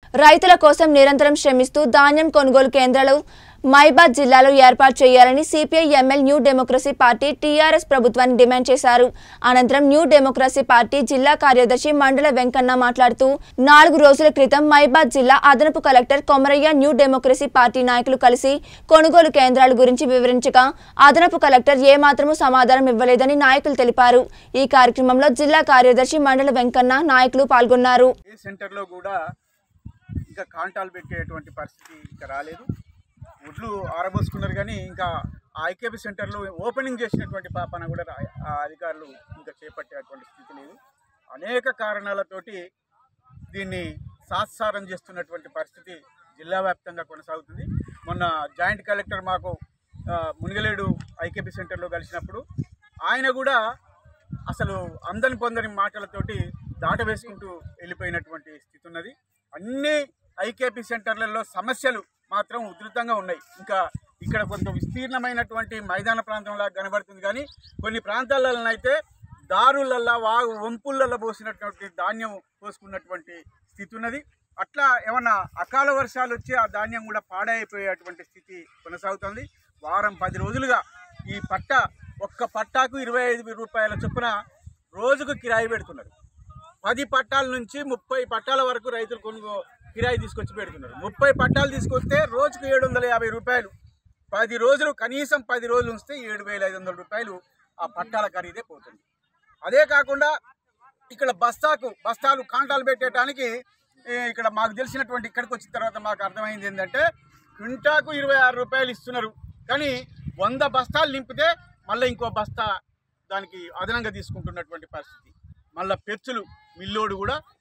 రైతుల కోసం నిరంతరం శ్రమిస్తూ ధాన్యం కొనుగోలు కేంద్రాలు మైబాద్ జిల్లాలో ఏర్పాటు చేయాలని CPI ML new democracy party TRS ప్రభుత్వాన్ని డిమాండ్ చేశారు అనంతరం న్యూ డెమోక్రసీ పార్టీ జిల్లా కార్యదర్శి మండల వెంకన్న మాట్లాడుతూ నాలుగు రోజుల క్రితం మైబాద్ జిల్లా అదనపు collector Komaraiah new democracy party నాయకులు కలిసి కొనుగోలు కేంద్రాల గురించి వివరించగా అదనపు కలెక్టర్ ఏమాత్రమూ సమాధానం ఇవ్వలేదని నాయకులు తెలిపారు ఈ కార్యక్రమంలో జిల్లా కార్యదర్శి మండల వెంకన్న నాయకులు పాల్గొన్నారు ఏ సెంటర్లో కూడా ఇంకా కాంటాలు పెట్టేటువంటి పరిస్థితి ఇంకా రాలేదు ఒడ్లు ఆరబోసుకున్నారు కానీ ఇంకా ఆ ఐకేపీ సెంటర్లో ఓపెనింగ్ చేసినటువంటి పాపన కూడా రా- ఆ అధికారులు ఇంకా చేపట్టేటువంటి స్థితి లేదు అనేక కారణాలతోటి దీన్ని సాత్సారం చేస్తున్నటువంటి పరిస్థితి జిల్లా వ్యాప్తంగా కొనసాగుతుంది మొన్న జాయింట్ కలెక్టర్ మాకు ఆ, మునిగలేడు ఐకేపీ సెంటర్లో కలిసినప్పుడు ఆయన కూడా అసలు అందని పొందని మాటలతోటి దాట వేసుకుంటూ వెళ్ళిపోయినటువంటి స్థితి ఉన్నది అన్ని ఐకేపీ సెంటర్లలో సమస్యలు మాత్రం ఉధృతంగా ఉన్నాయి ఇంకా ఇక్కడ కొంత విస్తీర్ణమైనటువంటి మైదాన ప్రాంతంలా కనబడుతుంది కానీ కొన్ని ప్రాంతాలలో అయితే దారులల్లా వాగు వంపులల్లో పోసినటువంటి ధాన్యం పోసుకున్నటువంటి స్థితి ఉన్నది అట్లా ఏమన్నా అకాల వర్షాలు వచ్చి ఆ ధాన్యం కూడా పాడైపోయేటువంటి స్థితి కొనసాగుతుంది వారం పది రోజులుగా ఈ పట్ట ఒక్క పట్టాకు ఇరవై ఐదు రూపాయల చొప్పున రోజుకు కిరాయి పెడుతున్నారు పది పట్టాల నుంచి ముప్పై పట్టాల వరకు రైతులు కొనుగో కిరాయి తీసుకొచ్చి పెడుతున్నారు ముప్పై పట్టాలు తీసుకొస్తే రోజుకు ఏడు వందల యాభై రూపాయలు పది రోజులు కనీసం పది రోజులు ఉంచితే ఏడు వేల ఐదు వందల రూపాయలు ఆ పట్టాల ఖరీదే పోతుంది అదే కాకుండా ఇక్కడ బస్తాకు బస్తాలు కాంటాలు పెట్టడానికి ఏ, ఇక్కడ మాకు తెలిసినటువంటి ఇక్కడికి వచ్చిన తర్వాత మాకు అర్థమైంది ఏంటంటే క్వింటాకు ఇరవై ఆరు రూపాయలు ఇస్తున్నారు కానీ వంద బస్తాలు నింపితే మళ్ళీ ఇంకో బస్తా దానికి అదనంగా తీసుకుంటున్నటువంటి పరిస్థితి మళ్ళీ పెచ్చులు మిల్లోడు కూడా